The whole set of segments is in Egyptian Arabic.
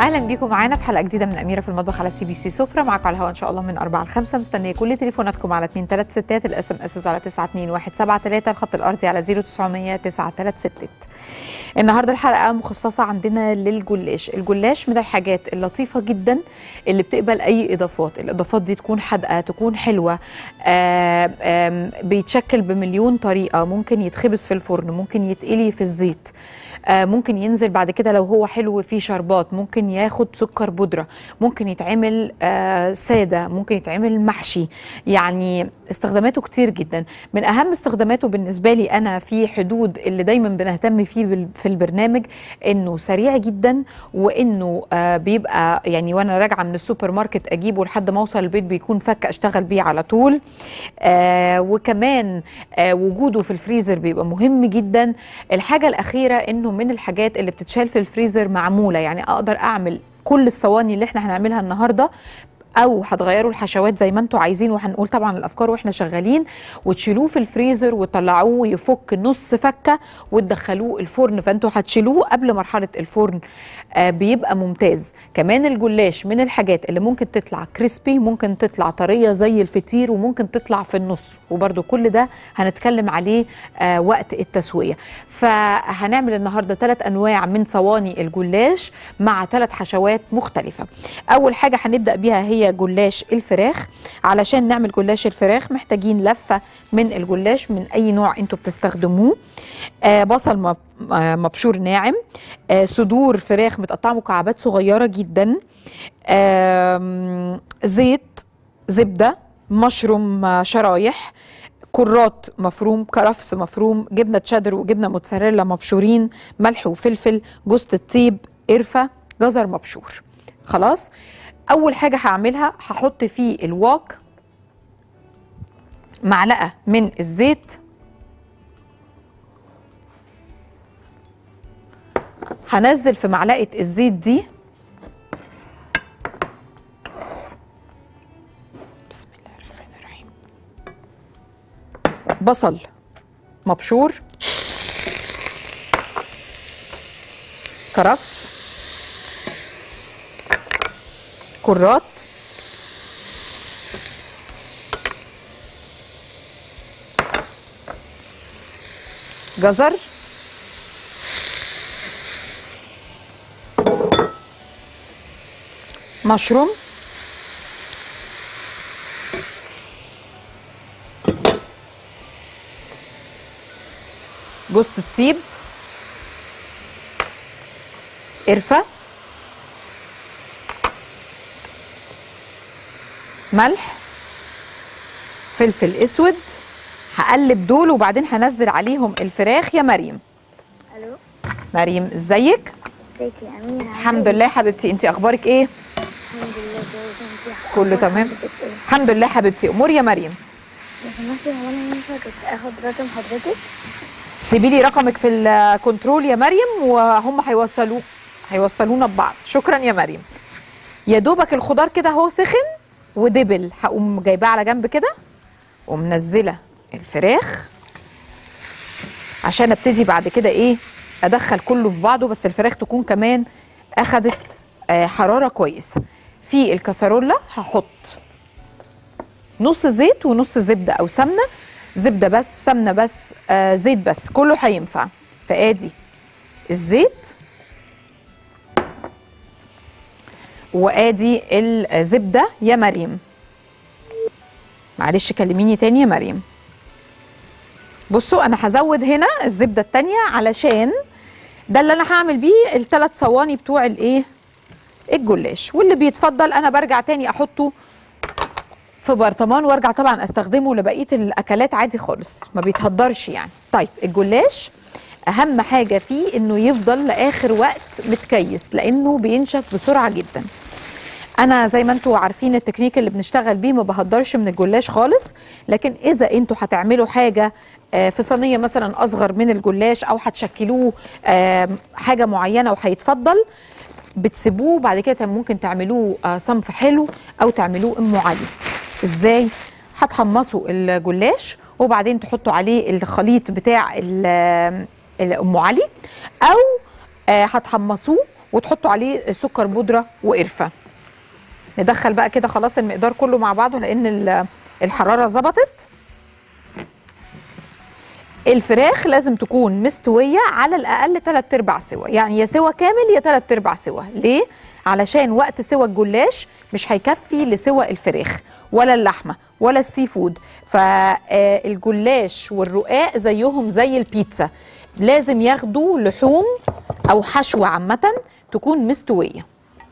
اهلا بيكم معانا في حلقه جديده من اميره في المطبخ على سي بي سي سفره معاكم على الهواء ان شاء الله من 4 ل 5 مستنيه كل تليفوناتكم على 2 3 6 الاس ام اس على 92173 الخط الارضي على 0900 936 النهارده الحلقه مخصصه عندنا للجلاش الجلاش من الحاجات اللطيفه جدا اللي بتقبل اي اضافات الاضافات دي تكون حادقه تكون حلوه آم آم بيتشكل بمليون طريقه ممكن يتخبز في الفرن ممكن يتقلي في الزيت آه، ممكن ينزل بعد كده لو هو حلو فيه شربات ممكن ياخد سكر بودرة ممكن يتعمل آه، سادة ممكن يتعمل محشي يعني استخداماته كتير جدا من أهم استخداماته بالنسبة لي أنا في حدود اللي دايما بنهتم فيه بال- في البرنامج إنه سريع جدا وإنه آه، بيبقى يعني وأنا راجعة من السوبر ماركت أجيبه لحد ما أوصل البيت بيكون فك أشتغل بيه على طول آه، وكمان آه، وجوده في الفريزر بيبقى مهم جدا الحاجة الأخيرة إنه من الحاجات اللي بتتشال في الفريزر معمولة يعني أقدر أعمل كل الصواني اللي احنا هنعملها النهارده او هتغيروا الحشوات زي ما انتوا عايزين وهنقول طبعا الافكار واحنا شغالين وتشيلوه في الفريزر وتطلعوه يفك نص فكه وتدخلوه الفرن فانتوا هتشيلوه قبل مرحله الفرن آه بيبقى ممتاز كمان الجلاش من الحاجات اللي ممكن تطلع كريسبي ممكن تطلع طريه زي الفطير وممكن تطلع في النص وبرده كل ده هنتكلم عليه آه وقت التسويه فهنعمل النهارده ثلاث انواع من صواني الجلاش مع ثلاث حشوات مختلفه اول حاجه هنبدا بيها هي جلاش الفراخ علشان نعمل جلاش الفراخ محتاجين لفه من الجلاش من اي نوع انتوا بتستخدموه آه بصل مب- آه، مبشور ناعم آه صدور فراخ متقطعه مكعبات صغيره جدا آم، زيت زبده مشروم آه، شرايح كرات مفروم كرفس مفروم جبنه تشادر وجبنه موتزاريلا مبشورين ملح وفلفل جوز الطيب قرفه جزر مبشور خلاص اول حاجه هعملها هحط فيه الواك معلقه من الزيت هنزل في معلقه الزيت دي بسم الله الرحمن الرحيم بصل مبشور كرفس كرات جزر مشروم جوز الطيب قرفه ملح فلفل اسود هقلب دول وبعدين هنزل عليهم الفراخ يا مريم الو مريم ازيك ازيك يا امينه عاملة الحمد إيه؟ لله حبيبتي انت اخبارك ايه الحمد لله كويسه انت كله تمام الحمد لله حبيبتي امور يا مريم لو سمحتي هو انا ينفع كنت اخد رقم حضرتك سيبي لي رقمك في الكنترول يا مريم وهم هيوصلوه هيوصلونا ببعض شكرا يا مريم يا دوبك الخضار كده اهو سخن ودبل هقوم جايباه على جنب كده ومنزله الفراخ عشان ابتدي بعد كده ايه ادخل كله في بعضه بس الفراخ تكون كمان اخدت آه، حراره كويسه في الكسرولة هحط نص زيت ونص زبده او سمنه زبده بس سمنه بس آه زيت بس كله هينفع فادي الزيت وادي الزبده يا مريم معلش كلميني تاني يا مريم بصوا انا هزود هنا الزبده التانية علشان ده اللي انا هعمل بيه الثلاث صواني بتوع الايه الجلاش واللي بيتفضل انا برجع تاني احطه في برطمان وارجع طبعا استخدمه لبقيه الاكلات عادي خالص ما بيتهدرش يعني طيب الجلاش اهم حاجه فيه انه يفضل لاخر وقت متكيس لانه بينشف بسرعه جدا انا زي ما انتوا عارفين التكنيك اللي بنشتغل بيه ما بهدرش من الجلاش خالص لكن اذا انتوا هتعملوا حاجه آه، في صينيه مثلا اصغر من الجلاش او هتشكلوه آه، حاجه معينه وهيتفضل بتسيبوه بعد كده ممكن تعملوه آه، صنف حلو او تعملوه ام علي ازاي هتحمصوا الجلاش وبعدين تحطوا عليه الخليط بتاع ال- الام علي او آه، هتحمصوه وتحطوا عليه سكر بودره وقرفه ندخل بقى كده خلاص المقدار كله مع بعضه لان ال- الحراره ظبطت الفراخ لازم تكون مستويه على الاقل 3 ارباع سوا يعني يا سوا كامل يا 3 ارباع سوا ليه علشان وقت سوا الجلاش مش هيكفي لسوا الفراخ ولا اللحمه ولا السي فود فالجلاش والرقاق زيهم زي البيتزا لازم ياخدوا لحوم او حشوه عامه تكون مستويه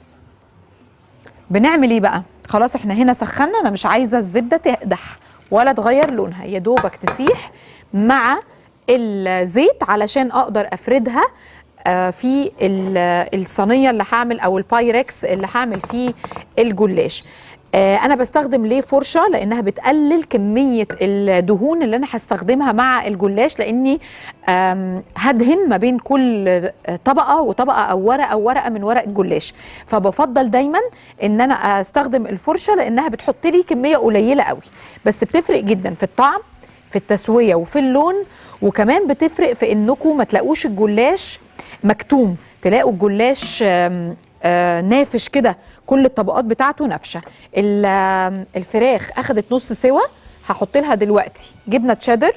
بنعمل ايه بقى خلاص احنا هنا سخنا انا مش عايزه الزبده تقدح ولا تغير لونها يا دوبك تسيح مع الزيت علشان اقدر افردها آه، في ال- الصينيه اللي هعمل او البايركس اللي هعمل فيه الجلاش آه، انا بستخدم ليه فرشه لانها بتقلل كميه الدهون اللي انا هستخدمها مع الجلاش لاني آم، هدهن ما بين كل طبقه وطبقه او ورقه او ورقه من ورق الجلاش فبفضل دايما ان انا استخدم الفرشه لانها بتحط لي كميه قليله قوي بس بتفرق جدا في الطعم في التسويه وفي اللون وكمان بتفرق في انكم ما تلاقوش الجلاش مكتوم تلاقوا الجلاش آم، آه، نافش كده كل الطبقات بتاعته نافشه ال- آم، الفراخ اخدت نص سوا هحط لها دلوقتي جبنه تشيدر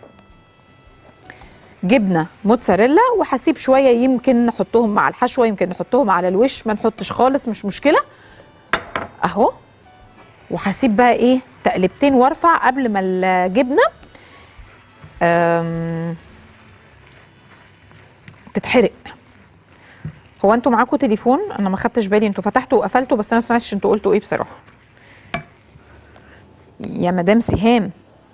جبنه موتزاريلا وهسيب شويه يمكن نحطهم مع الحشوه يمكن نحطهم على الوش ما نحطش خالص مش مشكله اهو وهسيب بقى ايه تقلبتين وارفع قبل ما الجبنه أم، تتحرق هو انتوا معاكم تليفون انا ما خدتش بالي انتوا فتحتوا وقفلتوا بس انا ما سمعتش انتوا قلتوا ايه بصراحه يا مدام سهام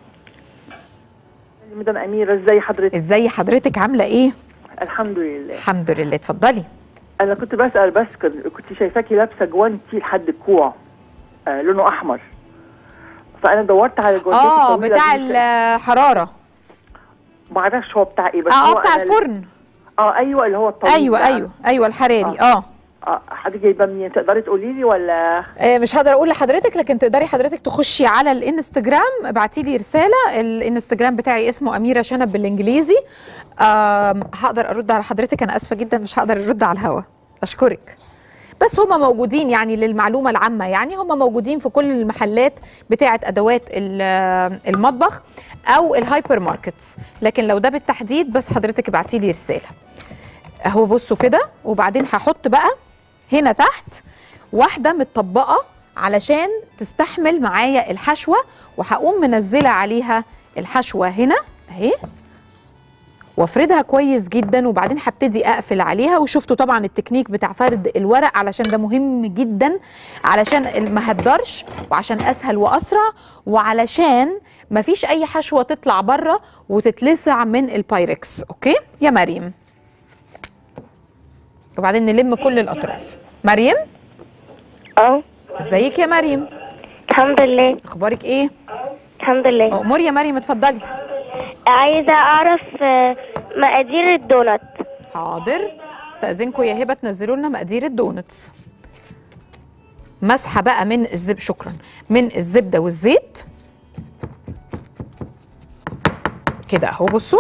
مدام أميرة ازاي حضرتك؟ ازاي حضرتك عامله ايه الحمد لله الحمد لله اتفضلي أنا كنت بسأل بس كن- كنت شايفاكي لابسة جوانتي لحد الكوع آه لونه أحمر فأنا دورت على جوانتي اه بتاع الحراره معرفش هو بتاع إيه بس اه هو آه، بتاع أنا- الفرن اه أيوه اللي هو الطويل ايوه ده. ايوه ايوه الحراري اه اه حضرتك جايباه منين؟ تقدري تقولي لي ولا آه، مش هقدر اقول لحضرتك لكن تقدري حضرتك تخشي على الانستجرام ابعتي لي رساله الانستجرام بتاعي اسمه اميره شنب بالانجليزي آم، هقدر ارد على حضرتك انا اسفه جدا مش هقدر ارد على الهوا اشكرك بس هم موجودين يعني للمعلومه العامه يعني هم موجودين في كل المحلات بتاعه ادوات ال- المطبخ او الهايبر ماركتس لكن لو ده بالتحديد بس حضرتك ابعتي لي رساله اهو بصوا كده وبعدين هحط بقى هنا تحت واحده متطبقه علشان تستحمل معايا الحشوه وهقوم منزله عليها الحشوه هنا اهي وافردها كويس جدا وبعدين هبتدي اقفل عليها وشفتوا طبعا التكنيك بتاع فرد الورق علشان ده مهم جدا علشان ما هدرش وعشان اسهل واسرع وعلشان ما فيش اي حشوه تطلع بره وتتلسع من البايركس اوكي يا مريم وبعدين نلم كل الاطراف مريم اه ازيك يا مريم الحمد لله اخبارك ايه الحمد لله امور يا مريم اتفضلي عايزة اعرف آه، مقادير الدونات حاضر استاذنكم يا هبه تنزلوا لنا مقادير الدونتس مسحه بقى من الزب شكرا من الزبده والزيت كده اهو بصوا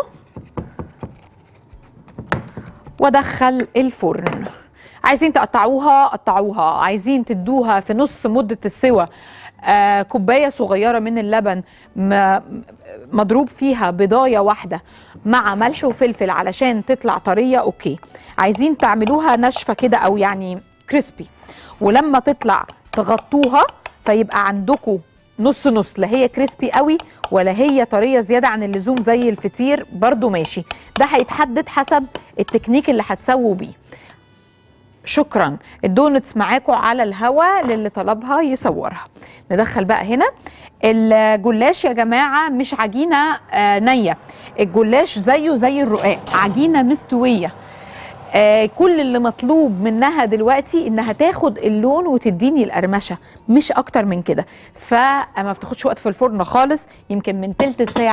وادخل الفرن عايزين تقطعوها قطعوها عايزين تدوها في نص مده السوى آه كوبايه صغيره من اللبن م- مضروب فيها بضايه واحده مع ملح وفلفل علشان تطلع طريه اوكي عايزين تعملوها ناشفه كده او يعني كريسبي ولما تطلع تغطوها فيبقى عندكم نص نص لا هي كريسبي قوي ولا هي طريه زياده عن اللزوم زي الفطير برضو ماشي ده هيتحدد حسب التكنيك اللي هتسووا بيه شكرا الدونتس معاكم على الهوا للي طلبها يصورها ندخل بقى هنا الجلاش يا جماعه مش عجينه آه نيه الجلاش زيه زي الرقاق عجينه مستويه آه كل اللي مطلوب منها دلوقتي انها تاخد اللون وتديني القرمشه مش اكتر من كده فما بتاخدش وقت في الفرن خالص يمكن من تلت ساعه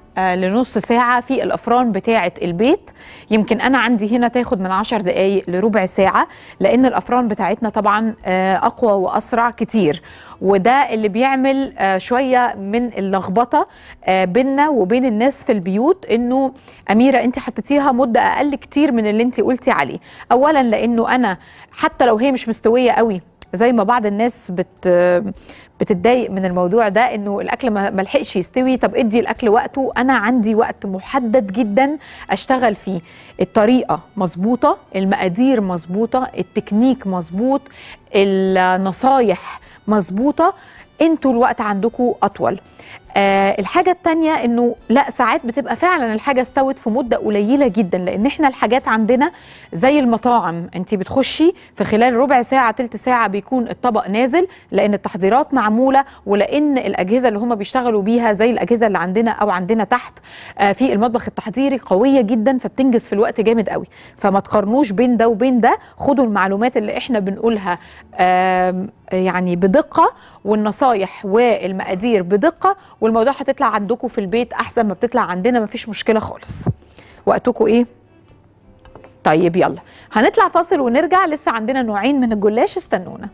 آه لنص ساعه في الافران بتاعه البيت يمكن انا عندي هنا تاخد من 10 دقائق لربع ساعه لان الافران بتاعتنا طبعا آه اقوى واسرع كتير وده اللي بيعمل آه شويه من اللخبطه آه بيننا وبين الناس في البيوت انه اميره انت حطيتيها مده اقل كتير من اللي انت قلتي عليه اولا لانه انا حتى لو هي مش مستويه قوي زي ما بعض الناس بت بتتضايق من الموضوع ده انه الاكل ما ما لحقش يستوي طب ادي الاكل وقته انا عندي وقت محدد جدا اشتغل فيه الطريقه مظبوطه المقادير مظبوطه التكنيك مظبوط النصايح مظبوطه انتوا الوقت عندكم اطول آه الحاجة التانية انه لا ساعات بتبقى فعلا الحاجة استوت في مدة قليلة جدا لان احنا الحاجات عندنا زي المطاعم انت بتخشي في خلال ربع ساعة تلت ساعة بيكون الطبق نازل لان التحضيرات معمولة ولان الاجهزة اللي هم بيشتغلوا بيها زي الاجهزة اللي عندنا او عندنا تحت آه في المطبخ التحضيري قوية جدا فبتنجز في الوقت جامد قوي فما تقارنوش بين ده وبين ده خدوا المعلومات اللي احنا بنقولها آم يعني بدقة والنصايح والمقادير بدقة والموضوع هتطلع عندكم في البيت أحسن ما بتطلع عندنا مفيش مشكلة خالص وقتكم إيه؟ طيب يلا هنطلع فاصل ونرجع لسه عندنا نوعين من الجلاش استنونا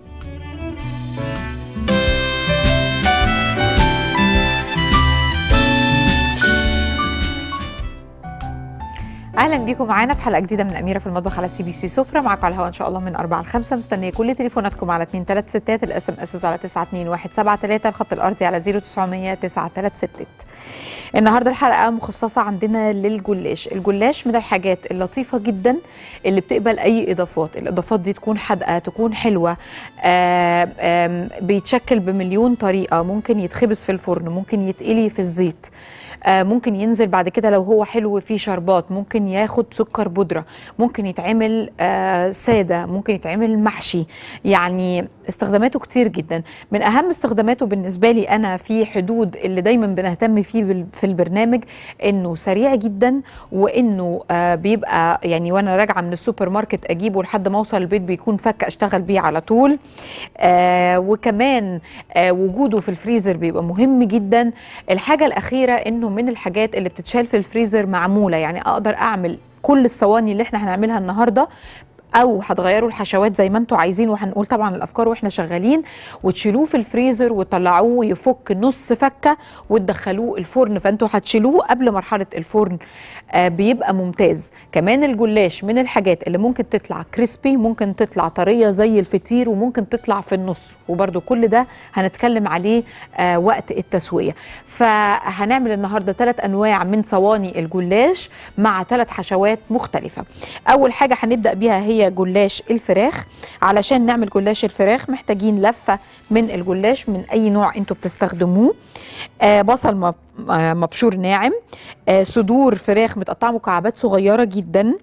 اهلا بيكم معانا في حلقه جديده من اميره في المطبخ على سي بي سي سفره معاكم على الهواء ان شاء الله من 4 ل 5 مستنيه كل تليفوناتكم على 2 3 6 الاس ام اس على 92173 الخط الارضي على 0900 936 النهارده الحلقه مخصصه عندنا للجلاش الجلاش من الحاجات اللطيفه جدا اللي بتقبل اي اضافات الاضافات دي تكون حادقه تكون حلوه آم آم بيتشكل بمليون طريقه ممكن يتخبز في الفرن ممكن يتقلي في الزيت آه، ممكن ينزل بعد كده لو هو حلو فيه شربات ممكن ياخد سكر بودرة ممكن يتعمل آه، سادة ممكن يتعمل محشي يعني استخداماته كتير جدا من أهم استخداماته بالنسبة لي أنا في حدود اللي دايما بنهتم فيه بال- في البرنامج إنه سريع جدا وإنه آه، بيبقى يعني وأنا راجعة من السوبر ماركت أجيبه لحد ما أوصل البيت بيكون فك أشتغل بيه على طول آه، وكمان آه، وجوده في الفريزر بيبقى مهم جدا الحاجة الأخيرة إنه من الحاجات اللي بتتشال في الفريزر معمولة يعني أقدر أعمل كل الصواني اللي احنا هنعملها النهارده او هتغيروا الحشوات زي ما انتوا عايزين وهنقول طبعا الافكار واحنا شغالين وتشيلوه في الفريزر وتطلعوه يفك نص فكه وتدخلوه الفرن فانتوا هتشيلوه قبل مرحله الفرن آه بيبقى ممتاز كمان الجلاش من الحاجات اللي ممكن تطلع كريسبي ممكن تطلع طريه زي الفطير وممكن تطلع في النص وبرده كل ده هنتكلم عليه آه وقت التسويه فهنعمل النهارده ثلاث انواع من صواني الجلاش مع ثلاث حشوات مختلفه اول حاجه هنبدا بيها هي جلاش الفراخ علشان نعمل جلاش الفراخ محتاجين لفه من الجلاش من اي نوع انتوا بتستخدموه آه بصل مب- آه، مبشور ناعم آه صدور فراخ متقطعه مكعبات صغيره جدا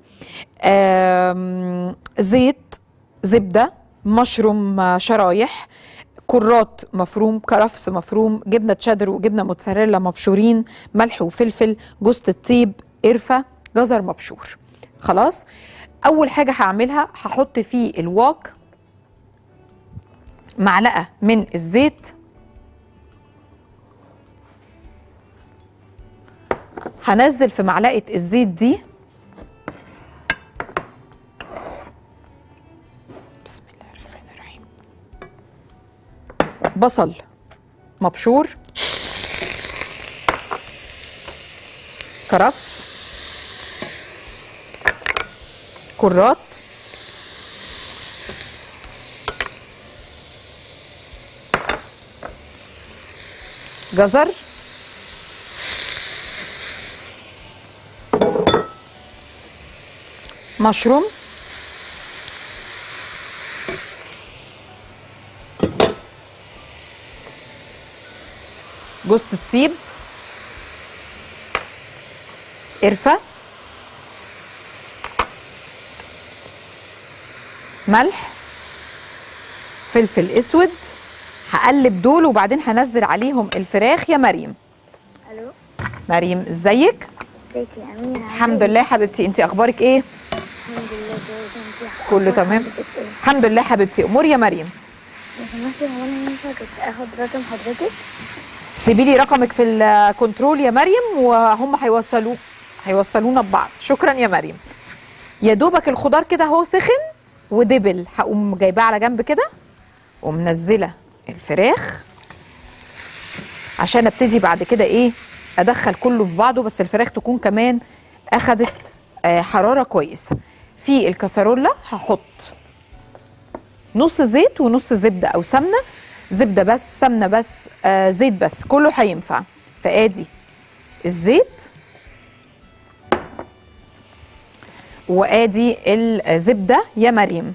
آم، زيت زبده مشروم آه، شرايح كرات مفروم كرفس مفروم جبنه تشيدر وجبنه موتزاريلا مبشورين ملح وفلفل جوز الطيب قرفه جزر مبشور خلاص اول حاجه هعملها هحط فيه الواك معلقه من الزيت هنزل في معلقه الزيت دي بسم الله الرحمن الرحيم بصل مبشور كرفس كرات جزر مشروم جوز الطيب قرفة ملح فلفل اسود هقلب دول وبعدين هنزل عليهم الفراخ يا مريم الو مريم ازيك ازيك يا امينه الحمد لله حبيبتي انت اخبارك ايه الحمد لله كويس انت كله تمام الحمد لله حبيبتي امور يا مريم لو سمحتي هو انا ينفع كنت اخد رقم حضرتك سيبي لي رقمك في الكنترول يا مريم وهم هيوصلوه هيوصلونا ببعض شكرا يا مريم يا دوبك الخضار كده اهو سخن ودبل هقوم جايباه على جنب كده ومنزله الفراخ عشان ابتدي بعد كده ايه ادخل كله في بعضه بس الفراخ تكون كمان اخدت آه، حراره كويسه في الكسرولة هحط نص زيت ونص زبده او سمنه زبده بس سمنه بس آه زيت بس كله هينفع فادي الزيت وادي الزبده يا مريم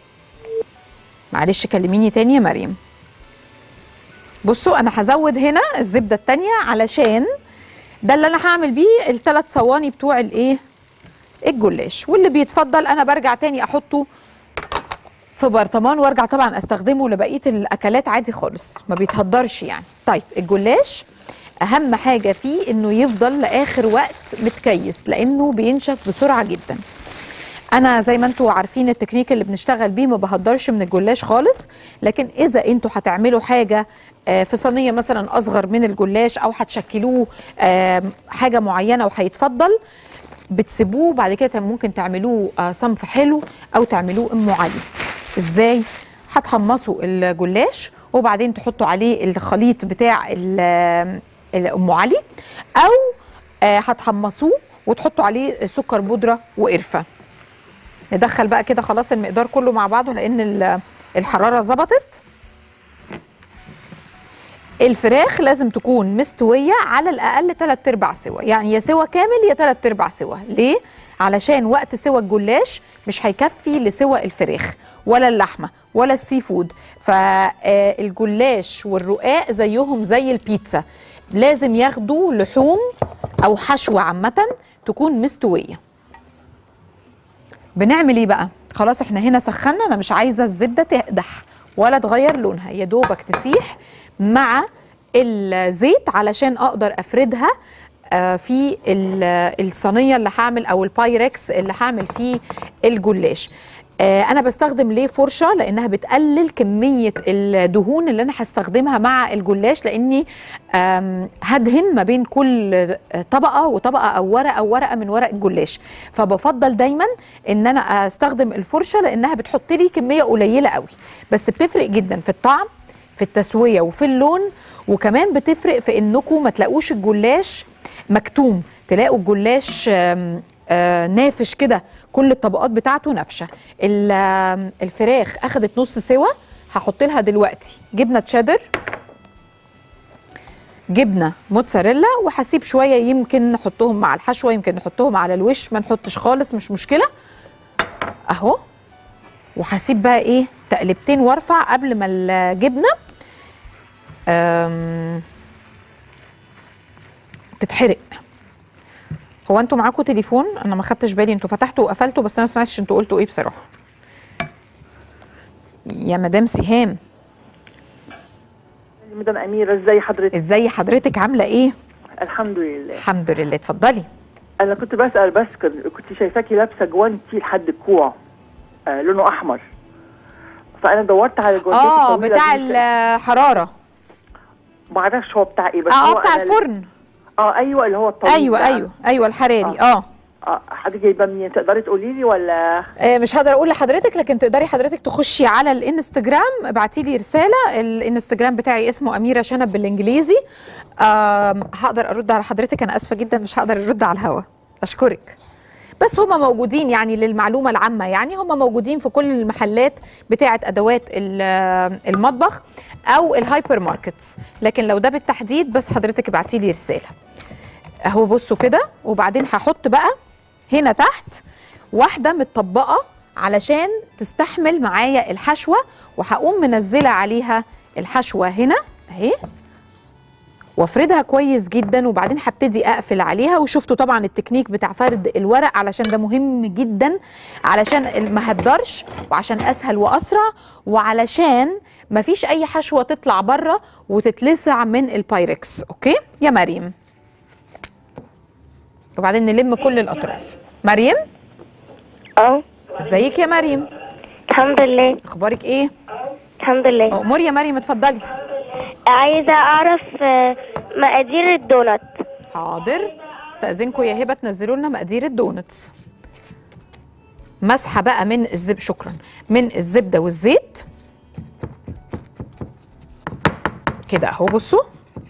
معلش كلميني تاني يا مريم بصوا انا هزود هنا الزبده التانية علشان ده اللي انا هعمل بيه الثلاث صواني بتوع الايه الجلاش واللي بيتفضل انا برجع تاني احطه في برطمان وارجع طبعا استخدمه لبقيه الاكلات عادي خالص ما بيتهدرش يعني طيب الجلاش اهم حاجه فيه انه يفضل لاخر وقت متكيس لانه بينشف بسرعه جدا انا زي ما انتوا عارفين التكنيك اللي بنشتغل بيه ما بهدرش من الجلاش خالص لكن اذا انتوا هتعملوا حاجه آه، في صينيه مثلا اصغر من الجلاش او هتشكلوه آه، حاجه معينه وهيتفضل بتسيبوه بعد كده ممكن تعملوه آه، صنف حلو او تعملوه ام علي ازاي هتحمصوا الجلاش وبعدين تحطوا عليه الخليط بتاع ال- الام علي او آه، هتحمصوه وتحطوا عليه سكر بودره وقرفه ندخل بقى كده خلاص المقدار كله مع بعضه لان ال- الحراره ظبطت الفراخ لازم تكون مستويه على الاقل 3 ارباع سوا يعني يا سوا كامل يا 3 ارباع سوا ليه علشان وقت سوا الجلاش مش هيكفي لسوا الفراخ ولا اللحمه ولا السي فود فالجلاش والرقاق زيهم زي البيتزا لازم ياخدوا لحوم او حشوه عامه تكون مستويه بنعمل ايه بقى خلاص احنا هنا سخنا انا مش عايزه الزبده تقدح ولا تغير لونها يا دوبك تسيح مع الزيت علشان اقدر افردها آه، في ال- الصينيه اللي هعمل او البايركس اللي هعمل فيه الجلاش آه، انا بستخدم ليه فرشه لانها بتقلل كميه الدهون اللي انا هستخدمها مع الجلاش لاني آم، هدهن ما بين كل طبقه وطبقه او ورقه او ورقه من ورق الجلاش فبفضل دايما ان انا استخدم الفرشه لانها بتحط لي كميه قليله قوي بس بتفرق جدا في الطعم في التسويه وفي اللون وكمان بتفرق في انكم ما تلاقوش الجلاش مكتوم تلاقوا الجلاش آم، آه، نافش كده كل الطبقات بتاعته نافشه ال- آم، الفراخ اخدت نص سوا هحط لها دلوقتي جبنه تشيدر جبنه موتزاريلا وهسيب شويه يمكن نحطهم مع الحشوه يمكن نحطهم على الوش ما نحطش خالص مش مشكله اهو وهسيب بقى ايه تقلبتين وارفع قبل ما الجبنه أم، تتحرق هو انتوا معاكم تليفون انا ما خدتش بالي انتوا فتحتوا وقفلتوا بس انا ما سمعتش انتوا قلتوا ايه بصراحه يا مدام سهام مدام اميره ازاي حضرتك ازاي حضرتك عامله ايه الحمد لله الحمد لله اتفضلي انا كنت بسال بس كن- كنت شايفاكي لابسه جوانتي لحد الكوع آه لونه احمر فانا دورت على الجوانتي اه بتاع الحراره ما اعرفش هو بتاع ايه بس اه هو بتاع أنا- الفرن اه ايوه اللي هو الطويل ايوه ده. ايوه ايوه الحراري اه اه حضرتك جايبه منين تقدري تقولي لي ولا آه، مش هقدر اقول لحضرتك لكن تقدري حضرتك تخشي على الانستجرام ابعتي لي رساله الانستجرام بتاعي اسمه اميره شنب بالانجليزي آم، هقدر ارد على حضرتك انا اسفه جدا مش هقدر ارد على الهوا اشكرك بس هم موجودين يعني للمعلومه العامه يعني هم موجودين في كل المحلات بتاعه ادوات ال- المطبخ او الهايبر ماركتس لكن لو ده بالتحديد بس حضرتك ابعتي لي رساله اهو بصوا كده وبعدين هحط بقى هنا تحت واحده متطبقه علشان تستحمل معايا الحشوه وهقوم منزله عليها الحشوه هنا اهي وافردها كويس جدا وبعدين هبتدي اقفل عليها وشفتوا طبعا التكنيك بتاع فرد الورق علشان ده مهم جدا علشان ما هدرش وعشان اسهل واسرع وعلشان ما فيش اي حشوه تطلع بره وتتلسع من البايركس اوكي يا مريم وبعدين نلم كل الاطراف مريم اه ازيك يا مريم الحمد لله اخبارك ايه الحمد لله امور يا مريم اتفضلي عايزة أعرف آه، مقادير الدونات حاضر استاذنكم يا هبه تنزلوا لنا مقادير الدونتس مسحه بقى من الزب شكرا من الزبده والزيت كده اهو بصوا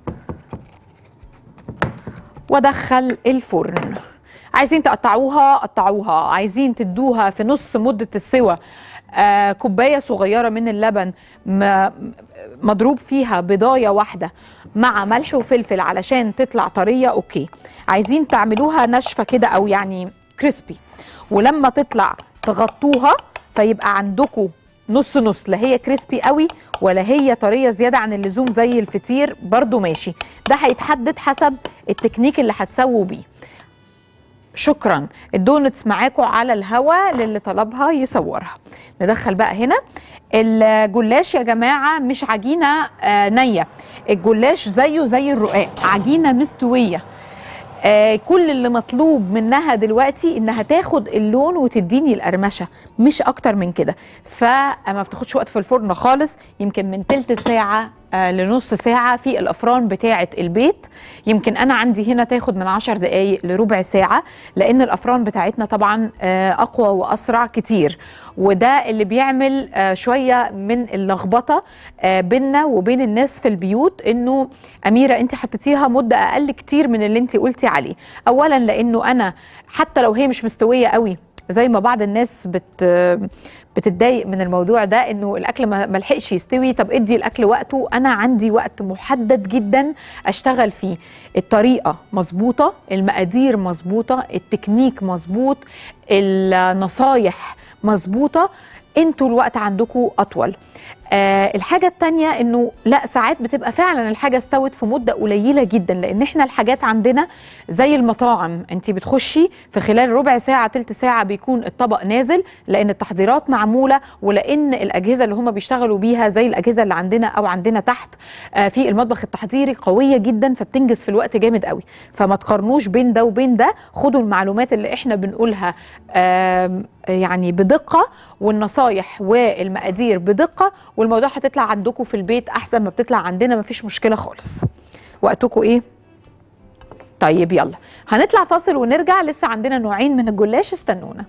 وادخل الفرن عايزين تقطعوها قطعوها عايزين تدوها في نص مده السوى آه كوبايه صغيره من اللبن م- مضروب فيها بضايه واحده مع ملح وفلفل علشان تطلع طريه اوكي عايزين تعملوها ناشفه كده او يعني كريسبي ولما تطلع تغطوها فيبقى عندكم نص نص لا هي كريسبي قوي ولا هي طريه زياده عن اللزوم زي الفطير برضو ماشي ده هيتحدد حسب التكنيك اللي هتسووا بيه شكرا الدونتس معاكم على الهوا للي طلبها يصورها ندخل بقى هنا الجلاش يا جماعه مش عجينه آه نيه الجلاش زيه زي الرقاق عجينه مستويه آه كل اللي مطلوب منها دلوقتي انها تاخد اللون وتديني القرمشه مش اكتر من كده فما بتاخدش وقت في الفرن خالص يمكن من تلت ساعه آه لنص ساعه في الافران بتاعه البيت يمكن انا عندي هنا تاخد من 10 دقائق لربع ساعه لان الافران بتاعتنا طبعا آه اقوى واسرع كتير وده اللي بيعمل آه شويه من اللخبطه آه بيننا وبين الناس في البيوت انه اميره انت حطيتيها مده اقل كتير من اللي انت قلتي عليه اولا لانه انا حتى لو هي مش مستويه قوي زي ما بعض الناس بت بتتضايق من الموضوع ده انه الاكل ما ما لحقش يستوي طب ادي الاكل وقته انا عندي وقت محدد جدا اشتغل فيه الطريقه مظبوطه المقادير مظبوطه التكنيك مظبوط النصايح مظبوطه انتوا الوقت عندكم اطول آه الحاجة التانية انه لا ساعات بتبقى فعلا الحاجة استوت في مدة قليلة جدا لان احنا الحاجات عندنا زي المطاعم انت بتخشي في خلال ربع ساعة تلت ساعة بيكون الطبق نازل لان التحضيرات معمولة ولان الاجهزة اللي هم بيشتغلوا بيها زي الاجهزة اللي عندنا او عندنا تحت آه في المطبخ التحضيري قوية جدا فبتنجز في الوقت جامد قوي فما تقارنوش بين ده وبين ده خدوا المعلومات اللي احنا بنقولها آم، يعني بدقة والنصايح والمقادير بدقة والموضوع هتطلع عندكم في البيت أحسن ما بتطلع عندنا مفيش مشكلة خالص وقتكم إيه؟ طيب يلا هنطلع فاصل ونرجع لسه عندنا نوعين من الجلاش استنونا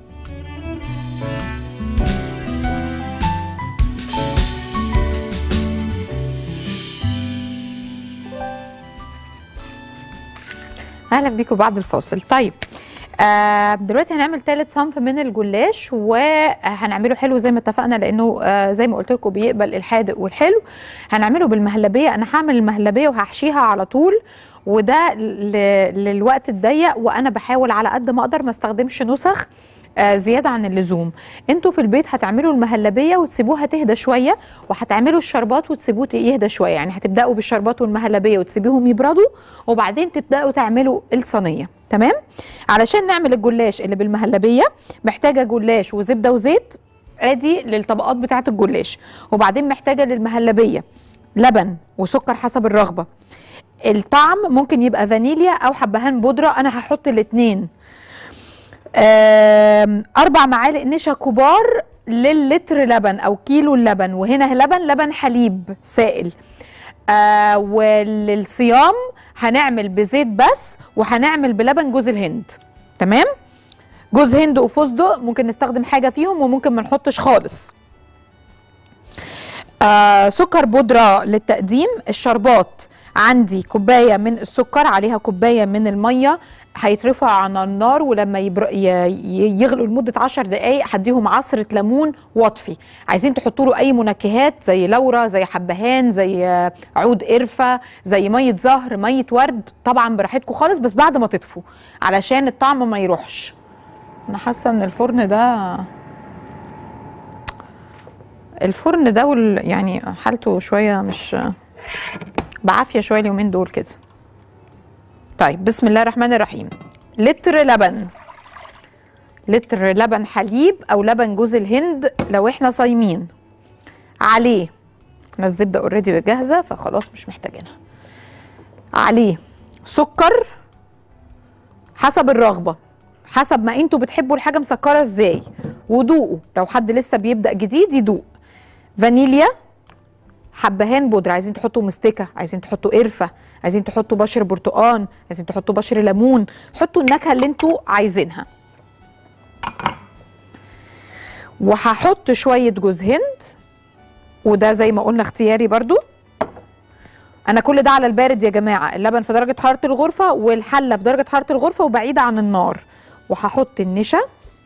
اهلا بيكم بعد الفاصل طيب آه دلوقتي هنعمل ثالث صنف من الجلاش وهنعمله حلو زي ما اتفقنا لانه آه زي ما قلت لكم بيقبل الحادق والحلو هنعمله بالمهلبيه انا هعمل المهلبيه وهحشيها على طول وده ل- للوقت الضيق وانا بحاول على قد ما اقدر ما استخدمش نسخ آه، زياده عن اللزوم انتوا في البيت هتعملوا المهلبيه وتسيبوها تهدى شويه وهتعملوا الشربات وتسيبوه يهدى شويه يعني هتبداوا بالشربات والمهلبيه وتسيبيهم يبردوا وبعدين تبداوا تعملوا الصينيه تمام علشان نعمل الجلاش اللي بالمهلبيه محتاجه جلاش وزبده وزيت ادي للطبقات بتاعه الجلاش وبعدين محتاجه للمهلبيه لبن وسكر حسب الرغبه الطعم ممكن يبقى فانيليا او حبهان بودره انا هحط الاثنين آم، اربع معالق نشا كبار للتر لبن او كيلو اللبن وهنا لبن لبن حليب سائل آه وللصيام هنعمل بزيت بس وهنعمل بلبن جوز الهند تمام جوز هند وفستق ممكن نستخدم حاجه فيهم وممكن ما نحطش خالص آه سكر بودرة للتقديم الشربات عندي كوباية من السكر عليها كوباية من المية هيترفعوا على النار ولما يبر... ي... ي- يغلوا لمدة عشر دقايق هديهم عصرة ليمون واطفي عايزين تحطوا له أي منكهات زي لورا زي حبهان زي آه، عود قرفة زي مية زهر مية ورد طبعا براحتكم خالص بس بعد ما تطفوا علشان الطعم ما يروحش أنا حاسة إن الفرن ده الفرن ده وال... يعني حالته شويه مش بعافيه شويه اليومين دول كده طيب بسم الله الرحمن الرحيم لتر لبن لتر لبن حليب او لبن جوز الهند لو احنا صايمين عليه احنا الزبده اوريدي جاهزه فخلاص مش محتاجينها عليه سكر حسب الرغبه حسب ما انتوا بتحبوا الحاجه مسكره ازاي ودوقوا لو حد لسه بيبدا جديد يدوق فانيليا حبهان بودره عايزين تحطوا مستكه عايزين تحطوا قرفه عايزين تحطوا بشر برتقان عايزين تحطوا بشر ليمون حطوا النكهه اللي انتوا عايزينها وهحط شويه جوز هند وده زي ما قلنا اختياري برضو انا كل ده على البارد يا جماعه اللبن في درجه حراره الغرفه والحله في درجه حراره الغرفه وبعيده عن النار وهحط النشا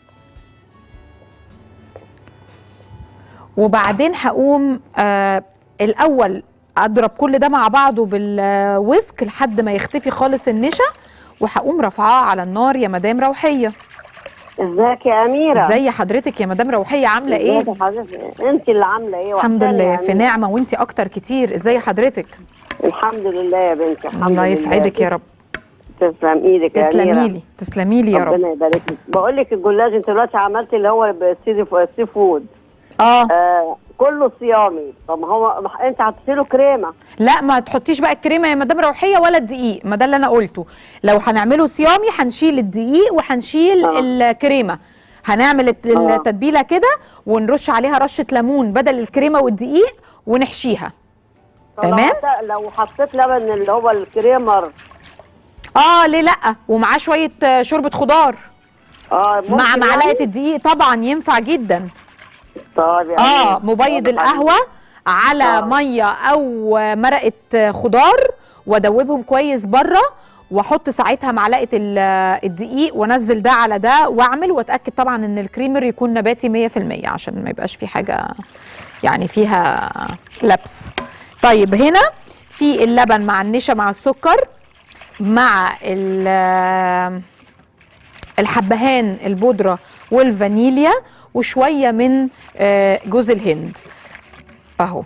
وبعدين هقوم آه الاول اضرب كل ده مع بعضه بالويسك لحد ما يختفي خالص النشا وهقوم رافعاه على النار يا مدام روحيه ازيك يا اميره ازي حضرتك يا مدام روحيه عامله ايه ازيك يا حضرتك انت اللي عامله ايه الحمد وحشاني لله يا في أميرة. نعمه وانت اكتر كتير ازي حضرتك الحمد لله يا بنتي الحمد الله لله. يسعدك يا رب تسلم ايدك يا تسلمي أميرة. لي تسلمي لي يا رب ربنا يبارك لك بقول لك الجلاش انت دلوقتي عملت اللي هو بالسي سي فود اه آه كله صيامي طب ما هو ما انت حطيت له كريمه لا ما تحطيش بقى الكريمه يا مدام روحيه ولا الدقيق ما ده اللي انا قلته لو هنعمله صيامي هنشيل الدقيق وهنشيل آه. الكريمه هنعمل الت- آه. التتبيله كده ونرش عليها رشه ليمون بدل الكريمه والدقيق ونحشيها طب لو تمام. حط- لو حطيت لبن اللي هو الكريمر اه ليه لا ومعاه شويه آه، شوربه خضار اه مع ممكن معلقه يعني؟ الدقيق طبعا ينفع جدا طب يا اه أميرة. مبيض طب القهوه على آه. ميه او مرقه خضار وادوبهم كويس بره واحط ساعتها معلقه ال- الدقيق وانزل ده على ده واعمل واتاكد طبعا ان الكريمر يكون نباتي 100% عشان ما يبقاش في حاجه يعني فيها لبس طيب هنا في اللبن مع النشا مع السكر مع ال- الحبهان البودره والفانيليا وشويه من آه، جوز الهند اهو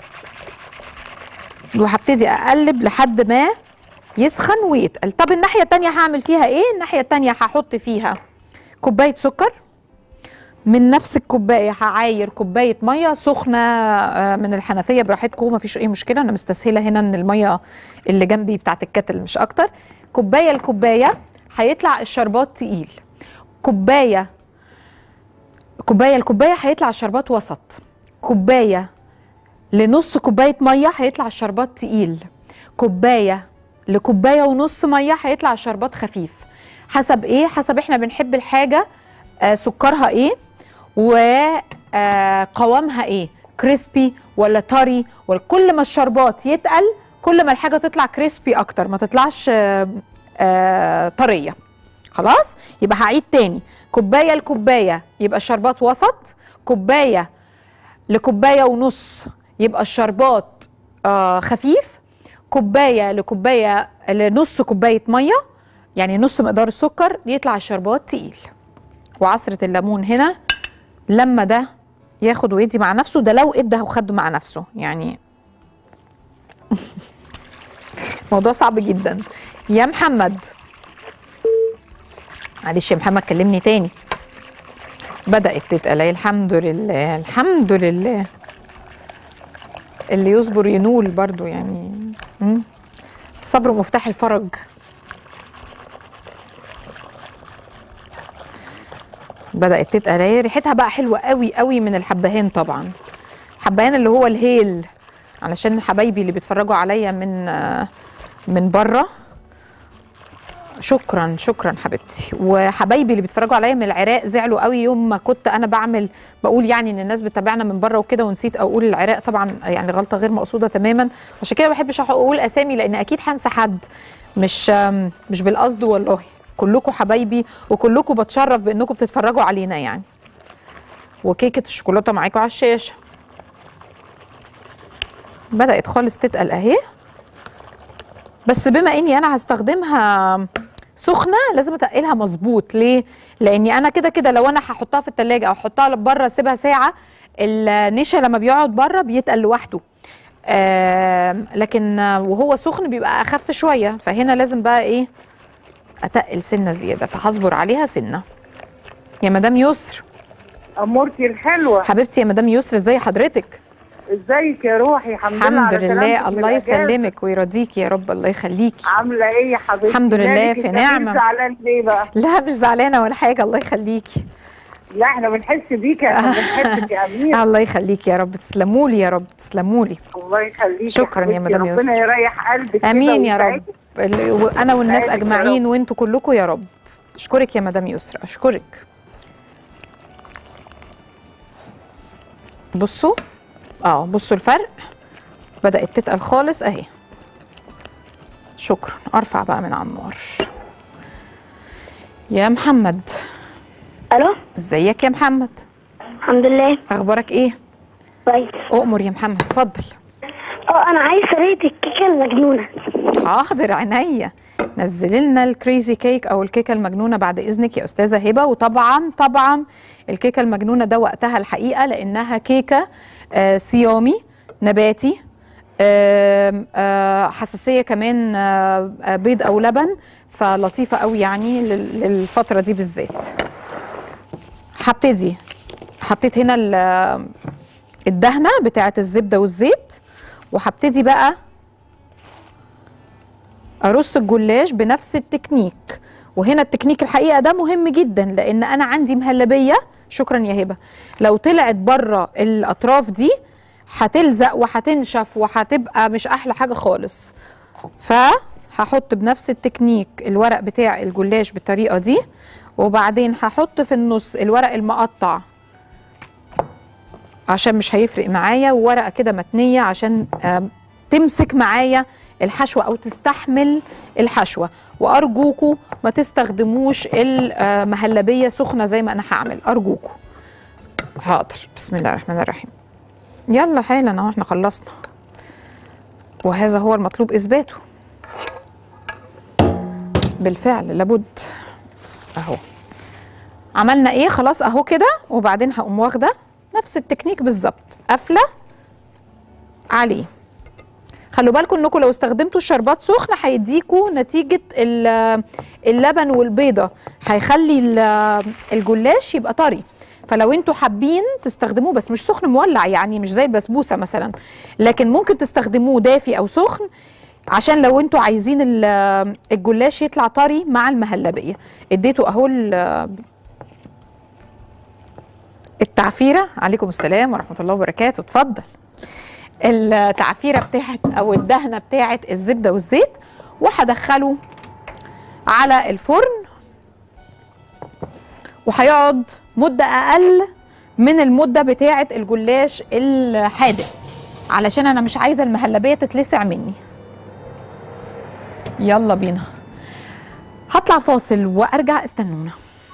وهبتدي اقلب لحد ما يسخن ويتقل طب الناحيه التانية هعمل فيها ايه الناحيه التانية هحط فيها كوبايه سكر من نفس الكوبايه هعاير كوبايه ميه سخنه آه، من الحنفيه براحتكم مفيش اي مشكله انا مستسهله هنا ان الميه اللي جنبي بتاعت الكتل مش اكتر كوبايه لكوبايه هيطلع الشربات تقيل كوبايه كوبايه لكوبايه هيطلع الشربات وسط كوبايه لنص كوبايه ميه هيطلع الشربات تقيل كوبايه لكوبايه ونص ميه هيطلع الشربات خفيف حسب ايه حسب احنا بنحب الحاجه آه سكرها ايه وقوامها ايه كريسبي ولا طري وكل ما الشربات يتقل كل ما الحاجه تطلع كريسبي اكتر ما تطلعش آه آه طريه خلاص يبقى هعيد تاني كوبايه لكوبايه يبقى الشربات وسط كوبايه لكوبايه ونص يبقى الشربات آه خفيف كوبايه لكوبايه لنص كوبايه ميه يعني نص مقدار السكر يطلع الشربات تقيل وعصره الليمون هنا لما ده ياخد ويدي مع نفسه ده لو ادى وخد مع نفسه يعني موضوع صعب جدا يا محمد معلش يا محمد كلمني تاني بدأت تتقل الحمد لله الحمد لله اللي يصبر ينول برضو يعني مم. الصبر مفتاح الفرج بدأت تتقل هي ريحتها بقى حلوة قوي قوي من الحبهان طبعا حبهان اللي هو الهيل علشان حبايبي اللي بيتفرجوا عليا من آه، من بره شكرا شكرا حبيبتي وحبايبي اللي بيتفرجوا عليا من العراق زعلوا قوي يوم ما كنت انا بعمل بقول يعني ان الناس بتتابعنا من بره وكده ونسيت اقول العراق طبعا يعني غلطه غير مقصوده تماما عشان كده ما بحبش اقول اسامي لان اكيد هنسى حد مش آم، مش بالقصد والله كلكم حبايبي وكلكم بتشرف بانكم بتتفرجوا علينا يعني وكيكه الشوكولاته معاكم على الشاشه بدات خالص تتقل اهي بس بما اني انا هستخدمها سخنه لازم اتقلها مظبوط ليه لاني انا كده كده لو انا هحطها في التلاجة او احطها بره اسيبها ساعه النشا لما بيقعد بره بيتقل لوحده آم، لكن آه، وهو سخن بيبقى اخف شويه فهنا لازم بقى ايه اتقل سنه زياده فهصبر عليها سنه يا مدام يسر امورتي الحلوه حبيبتي يا مدام يسر ازي حضرتك ازيك يا روحي الحمد, لله الحمد على لله سلامتك من الله الأجازة. يسلمك ويرضيكي يا رب الله يخليكي عامله ايه يا حبيبتي الحمد لله مالك في الكبير نعمة. زعلان ليه بقى لا مش زعلانه ولا حاجه الله يخليكي لا احنا بنحس بيك احنا بنحبك يا امير الله يخليك يا رب تسلموا لي يا رب تسلموا لي الله يخليك شكراً يا حبيبتي. مدام ربنا يسرا. يريح قلبك كده امين يا رب ويسعدك. ال- وانا والناس يسعدك يا اجمعين وانتوا كلكم يا رب اشكرك يا مدام يسرا اشكرك بصوا اه بصوا الفرق بدات تتقل خالص اهي شكرا ارفع بقى من على النار يا محمد الو ازيك يا محمد الحمد لله اخبارك ايه كويس اؤمر يا محمد اتفضل اه انا عايز طريقه الكيكه المجنونه حاضر عينيا نزلي لنا الكريزي كيك او الكيكه المجنونه بعد اذنك يا استاذه هبه وطبعا طبعا الكيكه المجنونه ده وقتها الحقيقه لانها كيكه آه صيامي نباتي آم، آه حساسيه كمان آه آه، بيض او لبن فلطيفه قوي يعني لل- للفتره دي بالذات هبتدي حطيت هنا ال- الدهنه بتاعه الزبده والزيت وهبتدي بقى ارص الجلاش بنفس التكنيك وهنا التكنيك الحقيقه ده مهم جدا لان انا عندي مهلبيه شكرا يا هبه لو طلعت بره الاطراف دي هتلزق وهتنشف وهتبقى مش احلى حاجه خالص فهحط بنفس التكنيك الورق بتاع الجلاش بالطريقه دي وبعدين هحط في النص الورق المقطع عشان مش هيفرق معايا وورقه كده متنيه عشان آم، تمسك معايا الحشوه او تستحمل الحشوه وارجوكوا ما تستخدموش المهلبيه سخنه زي ما انا هعمل ارجوكوا حاضر بسم الله الرحمن الرحيم يلا حالا اهو احنا خلصنا وهذا هو المطلوب اثباته بالفعل لابد اهو عملنا ايه خلاص اهو كده وبعدين هقوم واخده نفس التكنيك بالظبط قافله عليه خلوا بالكم انكم لو استخدمتوا الشربات سخن هيديكوا نتيجه ال- اللبن والبيضه هيخلي ال- الجلاش يبقى طري فلو انتوا حابين تستخدموه بس مش سخن مولع يعني مش زي البسبوسه مثلا لكن ممكن تستخدموه دافي او سخن عشان لو انتوا عايزين ال- الجلاش يطلع طري مع المهلبيه اديته اهو ال- التعفيره عليكم السلام ورحمه الله وبركاته اتفضل التعفيره بتاعت او الدهنه بتاعت الزبده والزيت وهدخله على الفرن وهيقعد مده اقل من المده بتاعت الجلاش الحادق علشان انا مش عايزه المهلبيه تتلسع مني يلا بينا هطلع فاصل وارجع استنونا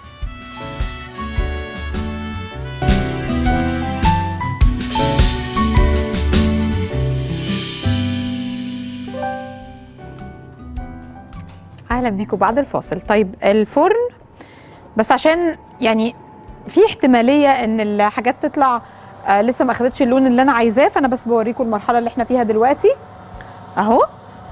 اهلا بيكم بعد الفاصل طيب الفرن بس عشان يعني في احتماليه ان الحاجات تطلع آه لسه ما اخدتش اللون اللي انا عايزاه فانا بس بوريكم المرحله اللي احنا فيها دلوقتي اهو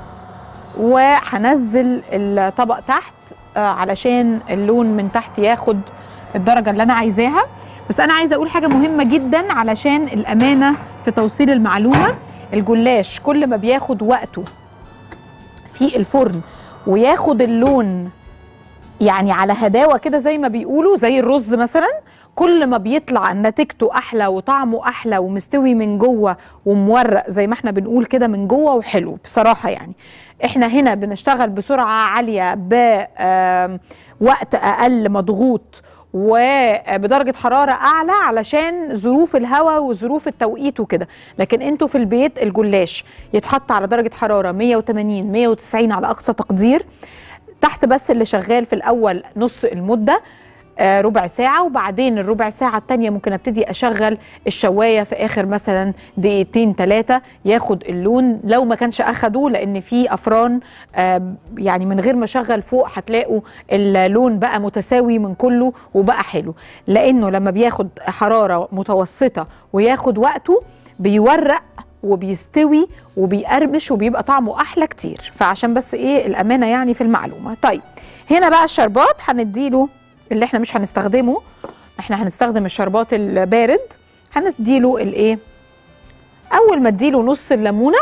وهنزل الطبق تحت آه علشان اللون من تحت ياخد الدرجه اللي انا عايزاها بس انا عايزه اقول حاجه مهمه جدا علشان الامانه في توصيل المعلومه الجلاش كل ما بياخد وقته في الفرن وياخد اللون يعني على هداوه كده زي ما بيقولوا زي الرز مثلا كل ما بيطلع نتيجته احلى وطعمه احلى ومستوي من جوه ومورق زي ما احنا بنقول كده من جوه وحلو بصراحه يعني احنا هنا بنشتغل بسرعه عاليه بوقت اقل مضغوط وبدرجه حراره اعلى علشان ظروف الهواء وظروف التوقيت وكده لكن انتوا في البيت الجلاش يتحط على درجه حراره 180 190 على اقصى تقدير تحت بس اللي شغال في الاول نص المده آه، ربع ساعة وبعدين الربع ساعة التانية ممكن ابتدي اشغل الشواية في اخر مثلا دقيقتين ثلاثة ياخد اللون لو ما كانش اخده لان في افران آه، يعني من غير ما اشغل فوق هتلاقوا اللون بقى متساوي من كله وبقى حلو لانه لما بياخد حرارة متوسطة وياخد وقته بيورق وبيستوي وبيقرمش وبيبقى طعمه احلى كتير فعشان بس ايه الامانه يعني في المعلومه طيب هنا بقى الشربات هنديله اللي احنا مش هنستخدمه احنا هنستخدم الشربات البارد هنديله الايه اول ما اديله نص الليمونه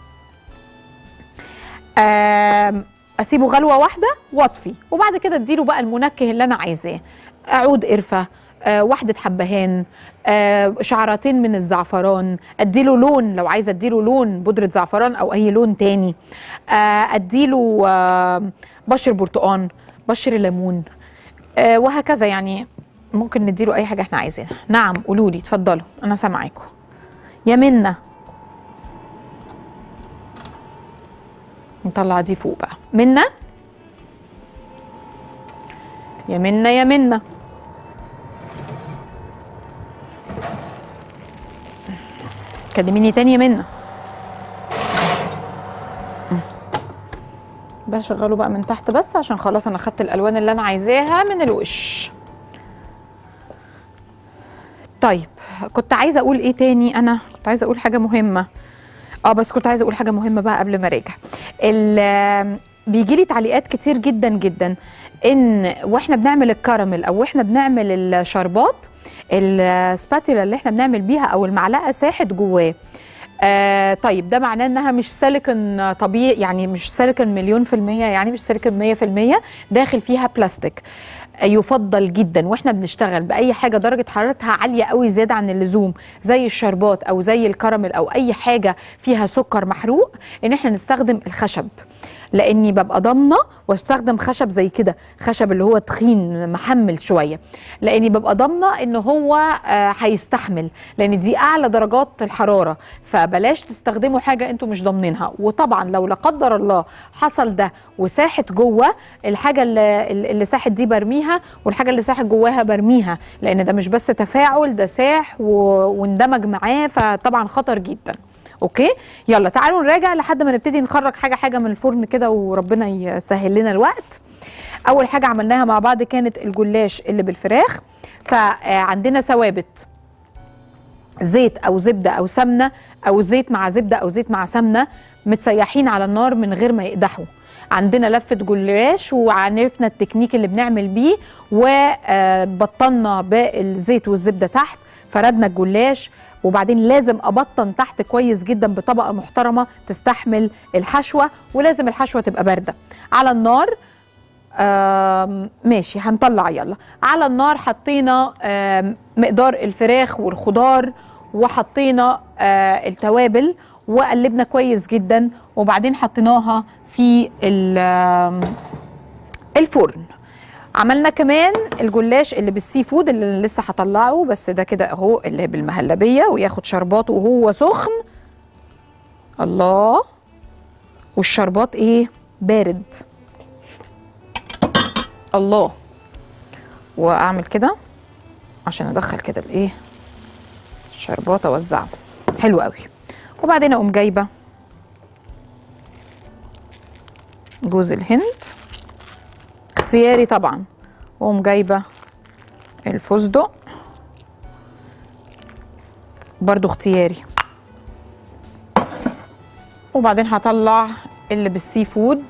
آم، اسيبه غلوه واحده واطفي وبعد كده اديله بقى المنكه اللي انا عايزاه عود قرفه آه واحدة حبهان آه شعرتين من الزعفران اديله لون لو عايزة اديله لون بودرة زعفران او اي لون تاني آه اديله آه بشر برتقان بشر ليمون آه وهكذا يعني ممكن نديله اي حاجة احنا عايزينها نعم قولوا لي اتفضلوا انا سامعاكم يا منى نطلع دي فوق بقى منى يا منى يا منى كلميني تاني يا منى بشغله بقى من تحت بس عشان خلاص انا خدت الالوان اللي انا عايزاها من الوش طيب كنت عايزه اقول ايه تاني انا كنت عايزه اقول حاجه مهمه اه بس كنت عايزه اقول حاجه مهمه بقى قبل ما راجع بيجي لي تعليقات كتير جدا جدا ان واحنا بنعمل الكراميل او واحنا بنعمل الشربات السباتولا اللي احنا بنعمل بيها او المعلقه ساحت جواه آه طيب ده معناه انها مش سيليكون طبيعي يعني مش سيليكون مليون في المية يعني مش سيليكون مية في المية داخل فيها بلاستيك يفضل جدا واحنا بنشتغل باي حاجه درجه حرارتها عاليه قوي زياده عن اللزوم زي الشربات او زي الكراميل او اي حاجه فيها سكر محروق ان احنا نستخدم الخشب لاني ببقى ضامنه واستخدم خشب زي كده خشب اللي هو تخين محمل شويه لاني ببقى ضامنه ان هو آه هيستحمل لان دي اعلى درجات الحراره فبلاش تستخدموا حاجه انتوا مش ضامنينها وطبعا لو لا قدر الله حصل ده وساحت جوه الحاجه اللي, اللي ساحت دي برميها والحاجه اللي ساحت جواها برميها لان ده مش بس تفاعل ده ساح واندمج معاه فطبعا خطر جدا اوكي يلا تعالوا نراجع لحد ما نبتدي نخرج حاجه حاجه من الفرن كده وربنا يسهل لنا الوقت اول حاجه عملناها مع بعض كانت الجلاش اللي بالفراخ فعندنا ثوابت زيت او زبده او سمنه او زيت مع زبده او زيت مع سمنه متسيحين على النار من غير ما يقدحوا عندنا لفه جلاش وعرفنا التكنيك اللي بنعمل بيه وبطلنا بالزيت والزبده تحت فردنا الجلاش وبعدين لازم ابطن تحت كويس جدا بطبقه محترمه تستحمل الحشوه ولازم الحشوه تبقى بارده على النار ماشي هنطلع يلا على النار حطينا مقدار الفراخ والخضار وحطينا التوابل وقلبنا كويس جدا وبعدين حطيناها في الفرن عملنا كمان الجلاش اللي بالسي فود اللي لسه هطلعه بس ده كده اهو اللي بالمهلبيه وياخد شرباته وهو سخن الله والشربات ايه بارد الله واعمل كده عشان ادخل كده الايه الشربات اوزعه حلو قوي وبعدين اقوم جايبه جوز الهند اختياري طبعا واقوم جايبه الفستق برضو اختياري وبعدين هطلع اللي بالسي فود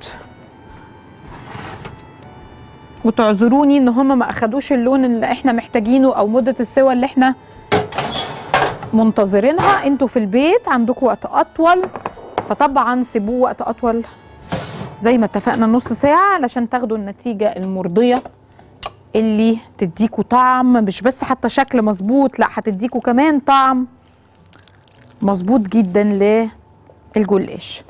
وتعذروني ان هم ما اخدوش اللون اللي احنا محتاجينه او مده السوى اللي احنا منتظرينها انتوا في البيت عندكم وقت اطول فطبعا سيبوه وقت اطول زي ما اتفقنا نص ساعة علشان تاخدوا النتيجة المرضية اللي تديكوا طعم مش بس حتى شكل مظبوط لا هتديكوا كمان طعم مظبوط جدا للجلاش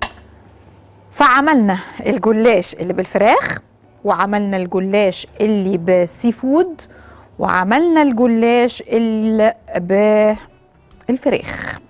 فعملنا الجلاش اللي بالفراخ وعملنا الجلاش اللي بالسي فود وعملنا الجلاش اللي بالفراخ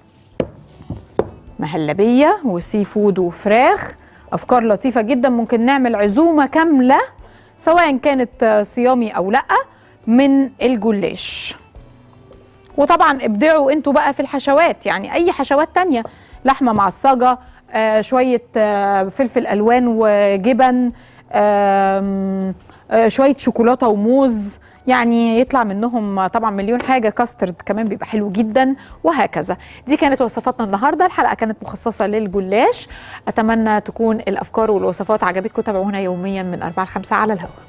مهلبية وسي فود وفراخ افكار لطيفه جدا ممكن نعمل عزومه كامله سواء كانت صيامي او لا من الجلاش وطبعا ابدعوا انتوا بقى في الحشوات يعني اي حشوات تانية لحمه معصجه آه شويه آه فلفل الوان وجبن آه شويه شوكولاته وموز يعني يطلع منهم طبعا مليون حاجه كاسترد كمان بيبقى حلو جدا وهكذا دي كانت وصفاتنا النهارده الحلقه كانت مخصصه للجلاش اتمنى تكون الافكار والوصفات عجبتكم تابعونا يوميا من 4 ل 5 على الهواء